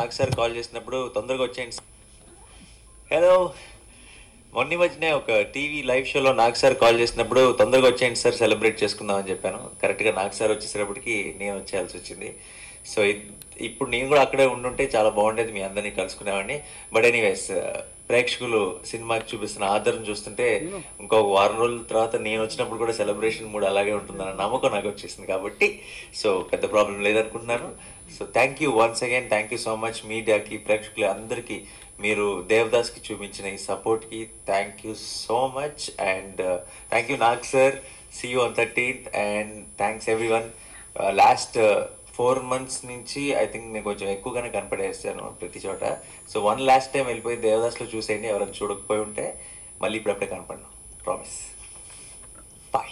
నాకు sir call చేసినప్పుడు తొందరగా వచ్చేయండి హలో మొన్న ఈ మధ్యనే ఒక టీవీ లైవ్ షోలో నాకు సార్ కాల్ చేసినప్పుడు తొందరగా వచ్చేయండి సార్ సెలబ్రేట్ చేసుకుందాం అని చెప్పాను కరెక్ట్గా నాకు సార్ వచ్చేసేటప్పటికి నేను వచ్చేయాల్సి వచ్చింది సో ఇప్పుడు నేను కూడా అక్కడే ఉండుంటే చాలా బాగుండేది మీ అందరినీ కలుసుకునేవాడిని బట్ ఎనీవేస్ ప్రేక్షకులు సినిమాకి చూపిస్తున్న ఆదరణ చూస్తుంటే ఇంకొక వారం రోజుల తర్వాత నేను వచ్చినప్పుడు కూడా సెలబ్రేషన్ మూడు అలాగే ఉంటుందన్న నమ్మకం నాకు వచ్చేసింది కాబట్టి సో పెద్ద ప్రాబ్లం లేదనుకుంటున్నాను so thank you once again thank you so much మీడియాకి ప్రేక్షకులు అందరికీ మీరు దేవదాస్కి చూపించిన ఈ సపోర్ట్కి thank you so much and thank you Nag sir see you on thirteenth and thanks every one last four months నుంచి ఐ థింక్ నేను కొంచెం ఎక్కువగానే కనపడేస్తాను ప్రతి చోట సో వన్ లాస్ట్ టైం వెళ్ళిపోయి దేవదాస్లో చూసేయండి ఎవరైనా చూడకపోయి ఉంటే మళ్ళీ ఇప్పుడప్పుడే కనపడను ప్రామిస్ బాయ్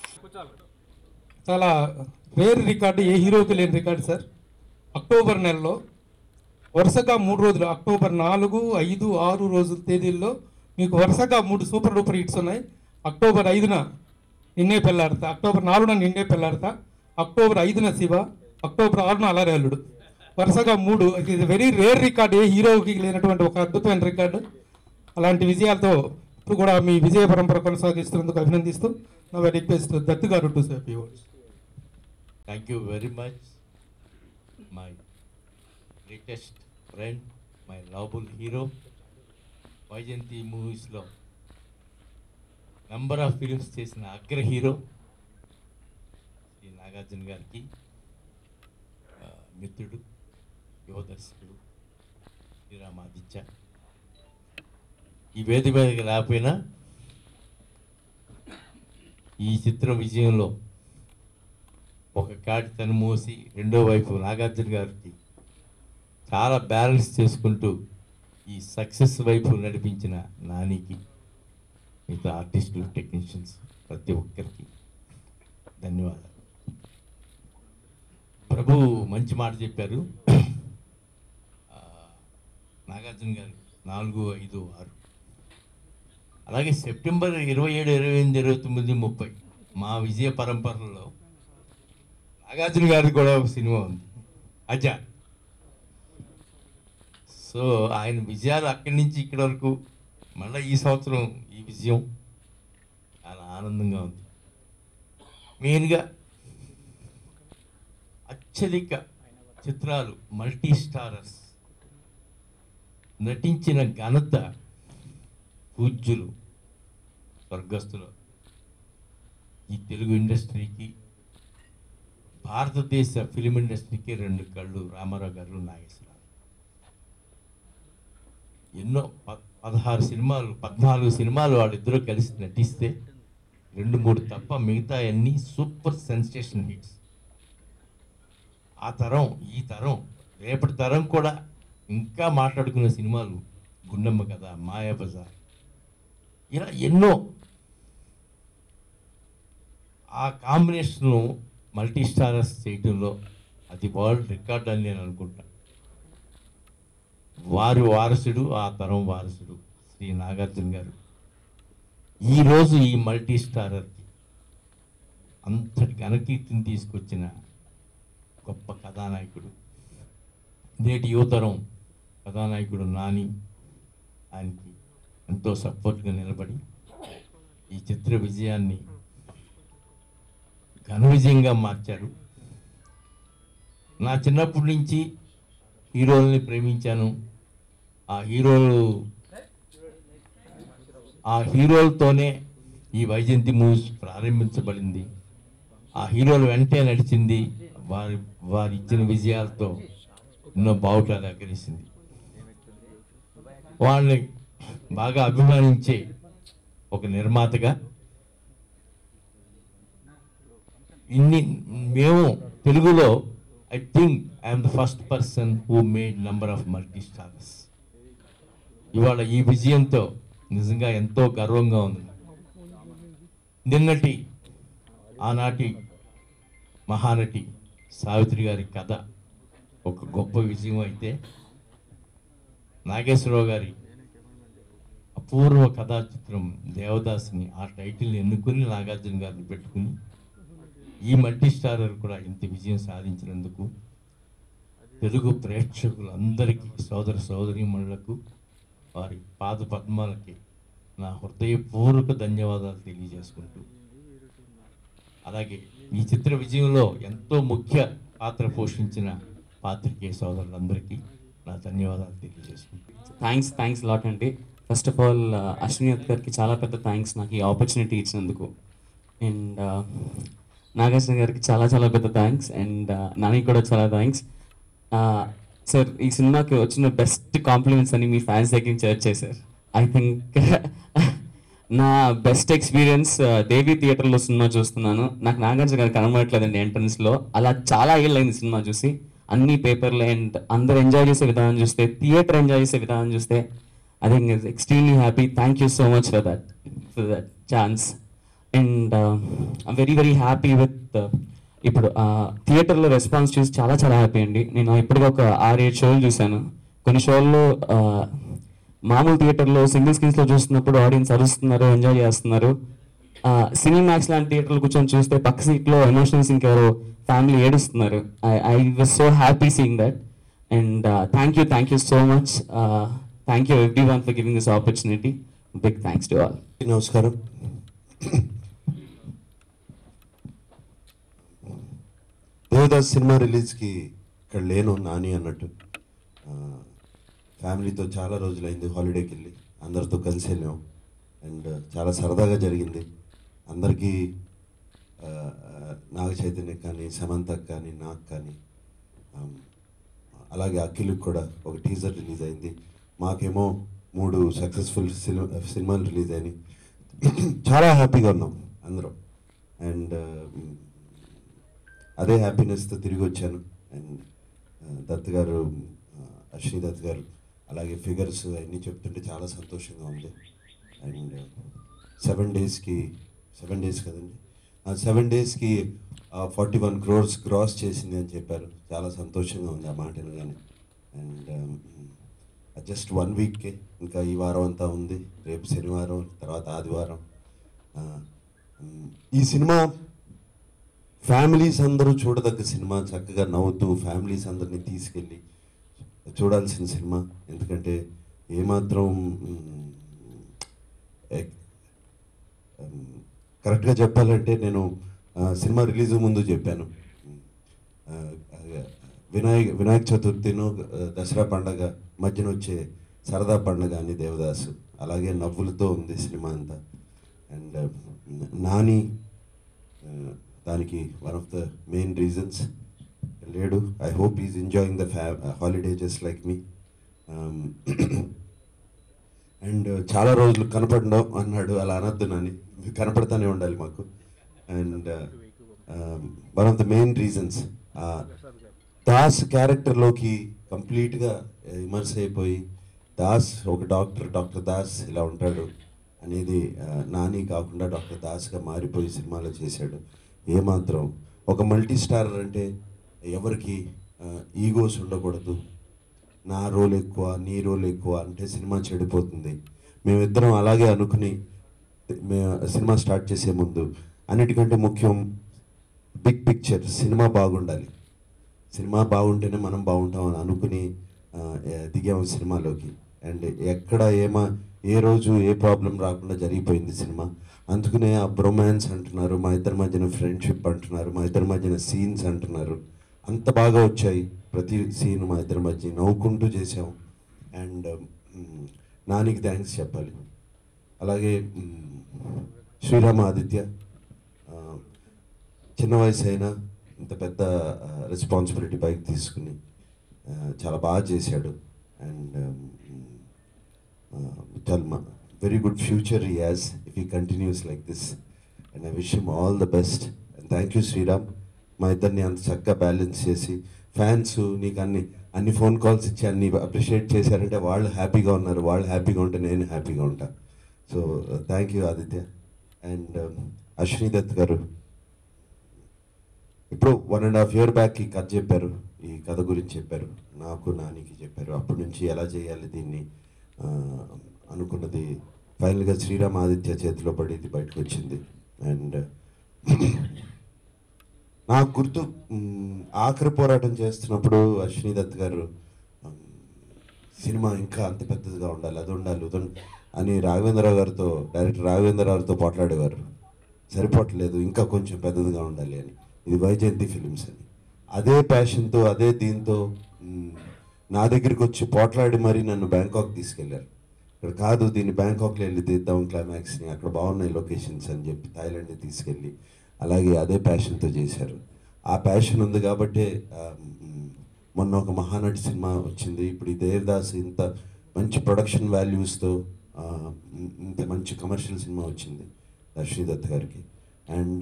చాలా రేర్ రికార్డు ఏ హీరోకి లేని రికార్డు సార్ అక్టోబర్ నెలలో వరుసగా మూడు రోజులు అక్టోబర్ నాలుగు ఐదు ఆరు రోజుల తేదీల్లో మీకు వరుసగా మూడు సూపర్ డూపర్ హిట్స్ ఉన్నాయి అక్టోబర్ ఐదున నిన్నే పెళ్ళాడతా అక్టోబర్ నాలుగున నిన్నే పెళ్ళాడతా అక్టోబర్ ఐదున శివ అక్టోబర్ ఆరున అలరేలుడు వరుసగా మూడు ఇది వెరీ రేర్ రికార్డు ఏ హీరోకి లేనటువంటి ఒక అద్భుతమైన రికార్డు అలాంటి విజయాలతో ఇప్పుడు కూడా మీ విజయ పరంపర కొనసాగిస్తున్నందుకు అభినందిస్తూ నా request Dattu garu to safe words thank you very much my greatest friend my lovable hero Vyjayanthi మూవీస్లో నెంబర్ ఆఫ్ ఫిలిమ్స్ చేసిన అగ్ర హీరో శ్రీ నాగార్జున గారికి ఆ, మిత్రుడు యువ దర్శకుడు శ్రీరామాదిత్య ఈ వేది మీదకి లేకపోయినా ఈ చిత్ర విజయంలో ఒక కాడి తను మోసి రెండో వైపు నాగార్జున గారికి చాలా బ్యాలెన్స్ చేసుకుంటూ ఈ సక్సెస్ వైపు నడిపించిన నానికి మిగతా ఆర్టిస్టులు టెక్నీషియన్స్ ప్రతి ఒక్కరికి ధన్యవాదాలు ప్రభు మంచి మాట చెప్పారు ఆ, నాగార్జున గారు నాలుగు ఐదు ఆరు అలాగే సెప్టెంబర్ ఇరవై ఏడు ఇరవై ఎనిమిది ఇరవై తొమ్మిది ముప్పై మా విజయ పరంపరలో నాగార్జున గారిది కూడా ఒక సినిమా ఉంది అజా సో ఆయన విజయాలు అక్కడి నుంచి ఇక్కడి వరకు మళ్ళీ ఈ సంవత్సరం ఈ విజయం చాలా ఆనందంగా ఉంది మెయిన్గా అత్యధిక చిత్రాలు మల్టీ స్టారర్స్ నటించిన ఘనత పూజ్యులు స్వర్గస్థులు ఈ తెలుగు ఇండస్ట్రీకి భారతదేశ ఫిలిం ఇండస్ట్రీకి రెండు కళ్ళు రామారావు గారు నాగేశ్వరరావు ఎన్నో ప- పదహారు సినిమాలు పద్నాలుగు సినిమాలు వాళ్ళిద్దరూ కలిసి నటిస్తే రెండు మూడు తప్ప మిగతా అన్ని సూపర్ సెన్సేషన్ హిట్స్ ఆ తరం ఈ తరం రేపటి తరం కూడా ఇంకా మాట్లాడుకునే సినిమాలు గుండమ్మ కథ మాయాబజార్ ఇలా ఎన్నో ఆ కాంబినేషన్ను మల్టీ స్టారర్స్ చేయడంలో అది వరల్డ్ రికార్డ్ అని నేను అనుకుంటా వారి వారసుడు ఆ తరం వారసుడు శ్రీ నాగార్జున గారు ఈరోజు ఈ మల్టీ స్టారర్కి అంతటి ఘనకీర్తిని తీసుకొచ్చిన గొప్ప కథానాయకుడు నేటి యువతరం కథానాయకుడు నాని ఆయనకి ఎంతో సపోర్ట్గా నిలబడి ఈ చిత్ర విజయాన్ని ఘన విజయంగా మార్చారు నా చిన్నప్పటి నుంచి హీరోల్ని ప్రేమించాను ఆ హీరోలు ఆ హీరోలతోనే ఈ వైజయంతి మూవీస్ ప్రారంభించబడింది ఆ హీరోల వెంటే నడిచింది వారి వారి ఇచ్చిన విజయాలతో ఎన్నో బావుటాలు అగ్రహించింది వాళ్ళని బాగా అభిమానించే ఒక నిర్మాతగా ఇన్ని మేము తెలుగులో I think I'm the first person who made number of multi stars ఇవాళ ఈ విజయంతో నిజంగా ఎంతో గర్వంగా ఉంది నిన్నటి ఆనాటి మహానటి సావిత్రి గారి కథ ఒక గొప్ప విజయం అయితే నాగేశ్వరరావు గారి అపూర్వ కథా చిత్రం దేవదాస్ని ఆ టైటిల్ని ఎన్నుకుని నాగార్జున గారిని పెట్టుకుని ఈ మల్టీ స్టారర్ కూడా ఇంత విజయం సాధించినందుకు తెలుగు ప్రేక్షకులందరికీ సోదర సోదరీమణులకు వారి పాద పద్మాలకి నా హృదయపూర్వక ధన్యవాదాలు తెలియజేసుకుంటూ అలాగే ఈ చిత్ర విజయంలో ఎంతో ముఖ్య పాత్ర పోషించిన పాత్రికేయ సోదరులందరికీ నా ధన్యవాదాలు తెలియజేసుకుంటూ థ్యాంక్స్ థ్యాంక్స్ లాట్ అండి ఫస్ట్ ఆఫ్ ఆల్ అశ్వినియత్ గారికి చాలా పెద్ద థ్యాంక్స్ నాకు ఈ ఆపర్చునిటీ ఇచ్చినందుకు అండ్ నాగార్జున గారికి చాలా చాలా పెద్ద థ్యాంక్స్ అండ్ నానికి కూడా చాలా థ్యాంక్స్ సార్ ఈ సినిమాకి వచ్చిన బెస్ట్ కాంప్లిమెంట్స్ అని మీ ఫ్యాన్స్ దగ్గర నుంచి వచ్చాయి సార్ ఐ థింక్ నా బెస్ట్ ఎక్స్పీరియన్స్ దేవి థియేటర్లో సినిమా చూస్తున్నాను నాకు నాగార్జున గారు కనబడట్లేదండి ఎంట్రన్స్లో అలా చాలా ఏళ్ళైంది సినిమా చూసి అన్ని పేపర్లు అండ్ అందరు ఎంజాయ్ చేసే విధానం చూస్తే థియేటర్ ఎంజాయ్ చేసే విధానం చూస్తే I think is extremely happy thank you so much for that for that chance and I'm very very happy with ఇప్పుడు థియేటర్లో రెస్పాన్స్ చూసి చాలా చాలా హ్యాపీ అండి నేను ఇప్పటికి ఒక ఆరు ఏడు షోలు చూశాను కొన్ని షోల్లో మామూలు థియేటర్లో సింగిల్ స్క్రీన్స్లో చూస్తున్నప్పుడు ఆడియన్స్ అరుస్తున్నారు ఎంజాయ్ చేస్తున్నారు సినిమాక్స్ లాంటి థియేటర్లో కూర్చొని చూస్తే పక్క సీట్లో ఎమోషనల్స్ ఇంకెవరో ఫ్యామిలీ ఏడుస్తున్నారు I was so happy seeing that and thank you thank you so much thank you every one for giving this opportunity big thanks to all నమస్కారం దేవదాస్ సినిమా రిలీజ్కి ఇక్కడ లేను నాని అన్నట్టు ఆ, ఫ్యామిలీతో చాలా రోజులైంది హాలిడేకి వెళ్ళి అందరితో కలిసి వెళ్ళాం అండ్ చాలా సరదాగా జరిగింది అందరికీ ఆ, ఆ, నాగ చైతన్య కానీ సమంతకు కానీ నాకు కానీ ఆమ్, అలాగే అఖిల్కి కూడా ఒక టీజర్ రిలీజ్ అయింది మాకేమో మూడు సక్సెస్ఫుల్ సినిమా సినిమాలు రిలీజ్ అయినాయి చాలా హ్యాపీగా ఉన్నాం అందరం అండ్ అదే హ్యాపీనెస్తో తిరిగి వచ్చాను అండ్ దత్ గారు ఆ, అశ్విని దత్ గారు అలాగే ఫిగర్స్ అన్నీ చెప్తుంటే చాలా సంతోషంగా ఉంది అండ్ సెవెన్ డేస్కి సెవెన్ డేస్ కదండి సెవెన్ డేస్కి ఫార్టీ వన్ క్రోర్స్ క్రాస్ చేసింది అని చెప్పారు చాలా సంతోషంగా ఉంది ఆ మాట వినగానే అండ్ జస్ట్ వన్ వీక్కే ఇంకా ఈ వారం అంతా ఉంది రేపు శనివారం తర్వాత ఆదివారం ఆ, మ్, ఈ సినిమా ఫ్యామిలీస్ అందరూ చూడదగ్గ సినిమా చక్కగా నవ్వుతూ ఫ్యామిలీస్ అందరినీ తీసుకెళ్ళి చూడాల్సిన సినిమా ఎందుకంటే ఏమాత్రం మ్, ఎక్- మ్, కరెక్ట్గా చెప్పాలంటే నేను ఆ, సినిమా రిలీజ్ ముందు చెప్పాను ఆ, వినాయక వినాయక చతుర్థిను ఆ, దసరా పండగ మధ్యన వచ్చే సరదా పండగ అని దేవదాసు అలాగే నవ్వులతో ఉంది సినిమా అంతా అండ్ నాని ఆ, దానికి one of the main reasons లేడు I hope is enjoying the ఫ్యా holiday just like me and చాలా రోజులు కనపడడం అన్నాడు అలా అనొద్దు నాని కనపడతానే ఉండాలి మాకు and one of the main reasons Das క్యారెక్టర్లోకి కంప్లీట్గా ఇమర్స్ అయిపోయి దాస్ ఒక డాక్టర్ డాక్టర్ దాస్ ఇలా ఉంటాడు అనేది ఆ, నాని కాకుండా డాక్టర్ దాస్గా మారిపోయి సినిమాలో చేశాడు ఏమాత్రం ఒక మల్టీ స్టార్ అంటే ఎవరికి ఈగోస్ ఉండకూడదు నా రోల్ ఎక్కువ నీ రోల్ ఎక్కువ అంటే సినిమా చెడిపోతుంది మేమిద్దరం అలాగే అనుకుని మే సినిమా స్టార్ట్ చేసే ముందు అన్నిటికంటే ముఖ్యం బిగ్ పిక్చర్ సినిమా బాగుండాలి సినిమా బాగుంటేనే మనం బాగుంటాం అని అనుకుని ఆ, ఏ- దిగాము సినిమాలోకి అండ్ ఎక్కడ ఏమా ఏ రోజు ఏ ప్రాబ్లం రాకుండా జరిగిపోయింది సినిమా అందుకనే ఆ బ్రొమాన్స్ అంటున్నారు మా ఇద్దరి మధ్యన ఫ్రెండ్షిప్ అంటున్నారు మా ఇద్దరి మధ్యన సీన్స్ అంటున్నారు అంత బాగా వచ్చాయి ప్రతి సీన్ మా ఇద్దరి మధ్య నవ్వుకుంటూ చేసాం అండ్ నానికి థ్యాంక్స్ చెప్పాలి అలాగే మ్, శ్రీరామ ఆదిత్య ఆ, చిన్న వయసు అయినా ఇంత పెద్ద రెస్పాన్సిబిలిటీ బైక్ తీసుకుని ఆ, చాలా బాగా చేశాడు అండ్ చాలా వెరీ గుడ్ ఫ్యూచర్ ఈ as if he continues like this and I wish him all the best and thank you Sriram మా ఇద్దరిని అంత చక్కగా బ్యాలెన్స్ చేసి ఫ్యాన్స్ నీకు అన్ని అన్ని ఫోన్ కాల్స్ ఇచ్చి అన్ని అప్రిషియేట్ చేశారంటే వాళ్ళు హ్యాపీగా ఉన్నారు వాళ్ళు హ్యాపీగా ఉంటే నేను హ్యాపీగా ఉంటా so thank you Aditya and Ashwini Dutt garu ఇప్పుడు one and half year back ఈ కథ చెప్పారు ఈ కథ గురించి చెప్పారు నాకు నానికి చెప్పారు అప్పటి నుంచి ఎలా చేయాలి దీన్ని ఆ, అనుకున్నది ఫైనల్గా శ్రీరామ్ ఆదిత్య చేతిలో పడి ఇది బయటకు వచ్చింది అండ్ నాకు గుర్తు మ్, ఆఖరి పోరాటం చేస్తున్నప్పుడు అశ్విని దత్ గారు మ్, సినిమా ఇంకా అంత పెద్దదిగా ఉండాలి అది ఉండాలి ఇది ఉండాలి అని రాఘవేంద్రరావు గారితో డైరెక్టర్ రాఘవేంద్రరావుతో పోట్లాడేవారు సరిపోవట్లేదు ఇంకా కొంచెం పెద్దదిగా ఉండాలి అని ఇది వైజయంతి ఫిలిమ్స్ అని అదే ప్యాషన్తో అదే దీంతో మ్, నా దగ్గరికి వచ్చి పోట్లాడి మరీ నన్ను బ్యాంకాక్ తీసుకెళ్లారు ఇక్కడ కాదు దీన్ని బ్యాంకాక్లో వెళ్ళి తీద్దాం క్లైమాక్స్ని అక్కడ బాగున్నాయి లొకేషన్స్ అని చెప్పి థాయిలాండ్ తీసుకెళ్ళి అలాగే అదే ప్యాషన్తో చేశారు ఆ ప్యాషన్ ఉంది కాబట్టే ఆ, మ్, మొన్న ఒక మహానటి సినిమా వచ్చింది ఇప్పుడు ఈ దేవదాస్ ఇంత మంచి ప్రొడక్షన్ వాల్యూస్తో ఇంత మంచి కమర్షియల్ సినిమా వచ్చింది దర్శని దత్ గారికి అండ్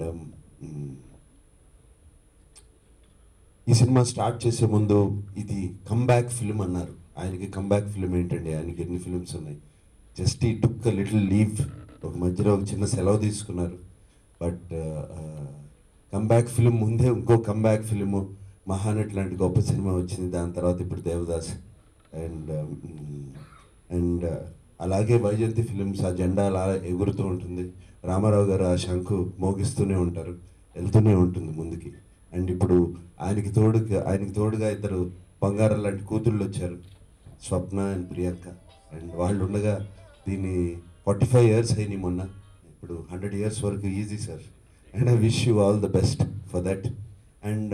ఈ సినిమా స్టార్ట్ చేసే ముందు ఇది కమ్బ్యాక్ ఫిల్మ్ అన్నారు ఆయనకి కమ్బ్యాక్ ఫిల్మ్ ఏంటండి ఆయనకి ఎన్ని ఫిల్మ్స్ ఉన్నాయి జస్ట్ ఈ టుక్ లిటిల్ లీవ్ ఒక మధ్యలో ఒక చిన్న సెలవు తీసుకున్నారు బట్ కమ్బ్యాక్ ఫిల్మ్ ముందే ఇంకో కమ్బ్యాక్ ఫిల్మ్ మహానటి లాంటి గొప్ప సినిమా వచ్చింది దాని తర్వాత ఇప్పుడు దేవదాస్ అండ్ అండ్ అలాగే వైజయంతి ఫిలిమ్స్ ఆ జెండా అలా ఎగురుతూ ఉంటుంది రామారావు గారు ఆ శంకు మోగిస్తూనే ఉంటారు వెళ్తూనే ఉంటుంది ముందుకి అండ్ ఇప్పుడు ఆయనకి తోడుగా ఆయనకి తోడుగా ఇద్దరు బంగారం లాంటి కూతుళ్ళు వచ్చారు స్వప్న అండ్ ప్రియాంక అండ్ వాళ్ళు ఉండగా దీన్ని ఫార్టీ ఫైవ్ ఇయర్స్ అయినాయి మొన్న ఇప్పుడు హండ్రెడ్ ఇయర్స్ వరకు easy sir and I wish you all the best for that and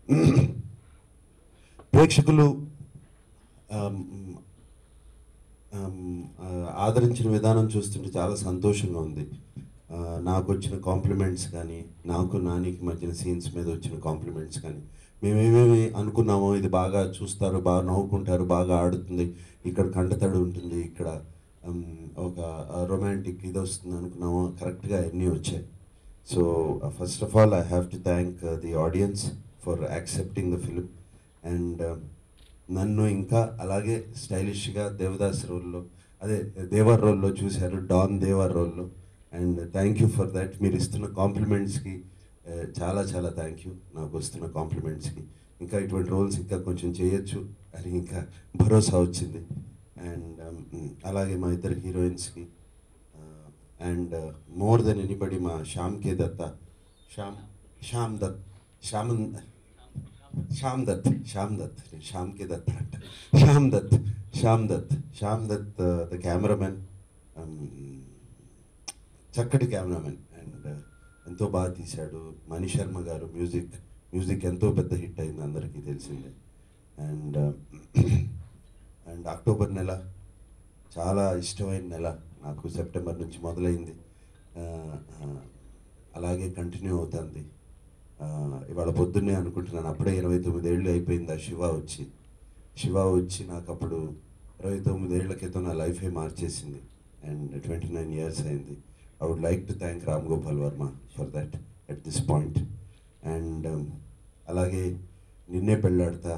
ప్రేక్షకులు um, um, ఆ, ఆదరించిన విధానం చూస్తుంటే చాలా సంతోషంగా ఉంది ఆ, నాకు వచ్చిన కాంప్లిమెంట్స్ కానీ నాకు నానికి మధ్యన సీన్స్ మీద వచ్చిన కాంప్లిమెంట్స్ కానీ మేమేమేమి అనుకున్నామో ఇది బాగా చూస్తారు బాగా నవ్వుకుంటారు బాగా ఆడుతుంది ఇక్కడ కంటతడి ఉంటుంది ఇక్కడ um, ఒక రొమాంటిక్ ఇది వస్తుంది అనుకున్నామో కరెక్ట్గా అన్నీ వచ్చాయి so first of all I have to thank the audience for accepting the film and నన్ను ఇంకా అలాగే స్టైలిష్గా దేవదాస్ రోల్లో అదే దేవర్ రోల్లో చూశారు డాన్ దేవర్ రోల్లో and thank you for that మీరు ఇస్తున్న కాంప్లిమెంట్స్కి చాలా చాలా థ్యాంక్ యూ నాకు వస్తున్న కాంప్లిమెంట్స్కి ఇంకా ఇటువంటి రోల్స్ ఇంకా కొంచెం చేయొచ్చు అని ఇంకా భరోసా వచ్చింది అండ్ అలాగే మా ఇద్దరు హీరోయిన్స్కి అండ్ మోర్ దెన్ ఎనీబడి మా శ్యామ్ కే దత్త శ్యామ్ శ్యామ్ దత్ శ్యామ్ శ్యామ్ దత్ శ్యామ్ దత్ నేను శ్యామ్ కే దత్ అంట శ్యామ్ దత్ శ్యామ్ దత్ శ్యామ్ దత్ ద కెమెరామెన్ చక్కటి కెమెరామెన్ అండ్ ఎంతో బాగా తీశాడు మణి శర్మ గారు మ్యూజిక్ మ్యూజిక్ ఎంతో పెద్ద హిట్ అయింది అందరికీ తెలిసిందే అండ్ అండ్ అక్టోబర్ నెల చాలా ఇష్టమైన నెల నాకు సెప్టెంబర్ నుంచి మొదలైంది ఆ, ఆ, అలాగే కంటిన్యూ అవుతుంది ఆ, ఇవాళ పొద్దున్నే అనుకుంటున్నాను అప్పుడే ఇరవై తొమ్మిది ఏళ్ళు అయిపోయింది ఆ శివ వచ్చి శివ వచ్చి నాకు అప్పుడు ఇరవై తొమ్మిది ఏళ్ల క్రితం నా లైఫే మార్చేసింది అండ్ ట్వంటీ నైన్ ఇయర్స్ అయింది I would like to thank Ram Gopal Varma for that at this point and అలాగే నిన్నే పెళ్ళాడతా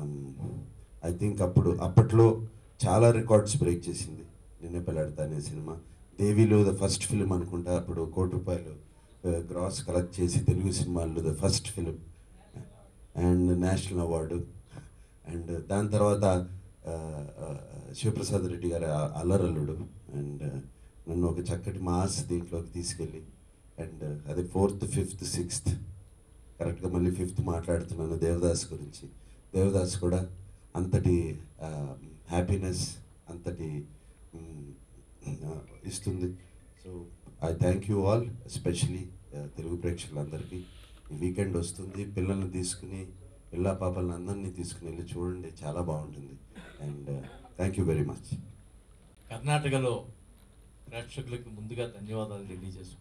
ఐ థింక్ అప్పుడు అప్పట్లో చాలా రికార్డ్స్ బ్రేక్ చేసింది నిన్నే పెళ్ళాడతా అనే సినిమా దేవిలో ద ఫస్ట్ ఫిలిం అనుకుంటా అప్పుడు కోటి రూపాయలు గ్రాస్ కలెక్ట్ చేసి తెలుగు సినిమాల్లో the first film and national award and దాని తర్వాత ఆ, ఆ, శివప్రసాద్ రెడ్డి గారి ఆ- అల్లరల్లుడు అండ్ నన్ను ఒక చక్కటి మాస్ దీంట్లోకి తీసుకెళ్ళి అండ్ అదే ఫోర్త్ ఫిఫ్త్ సిక్స్త్ కరెక్ట్గా మళ్ళీ ఫిఫ్త్ మాట్లాడుతున్నాను దేవదాస్ గురించి దేవదాస్ కూడా అంతటి హ్యాపీనెస్ అంతటి మ్, ఆ, ఇస్తుంది so I thank you all especially Telugu ప్రేక్షకులందరికీ ఈ వీకెండ్ వస్తుంది పిల్లల్ని తీసుకుని పిల్ల పాపల్ని అందరినీ తీసుకుని వెళ్ళి చూడండి చాలా బాగుంటుంది and thank you very much కర్ణాటకలో ప్రేక్షకులకు ముందుగా ధన్యవాదాలు తెలియజేసుకుంటున్నాను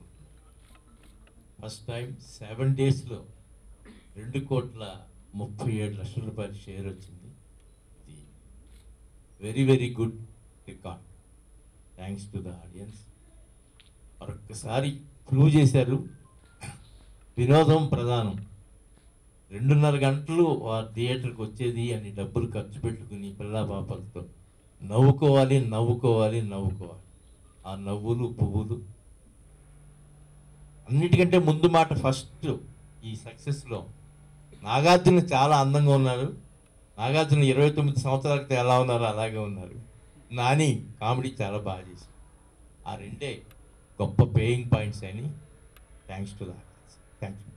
ఫస్ట్ టైం సెవెన్ డేస్లో రెండు కోట్ల ముప్పై ఏడు లక్షల రూపాయల షేర్ వచ్చింది ఇది very very good record thanks to the audience మరొక్కసారి ప్రూవ్ చేశారు వినోదం ప్రధానం రెండున్నర గంటలు ఆ థియేటర్కి వచ్చేది అని డబ్బులు ఖర్చు పెట్టుకుని పిల్ల పాపలతో నవ్వుకోవాలి నవ్వుకోవాలి నవ్వుకోవాలి ఆ నవ్వులు పువ్వులు అన్నిటికంటే ముందు మాట ఫస్ట్ ఈ సక్సెస్లో నాగార్జున చాలా అందంగా ఉన్నారు నాగార్జున ఇరవై తొమ్మిది సంవత్సరాల క్రితం ఎలా ఉన్నారో అలాగే ఉన్నారు నాని కామెడీ చాలా బాగా చేశారు ఆ రెండే గొప్ప పేయింగ్ పాయింట్స్ అని thanks to the thank you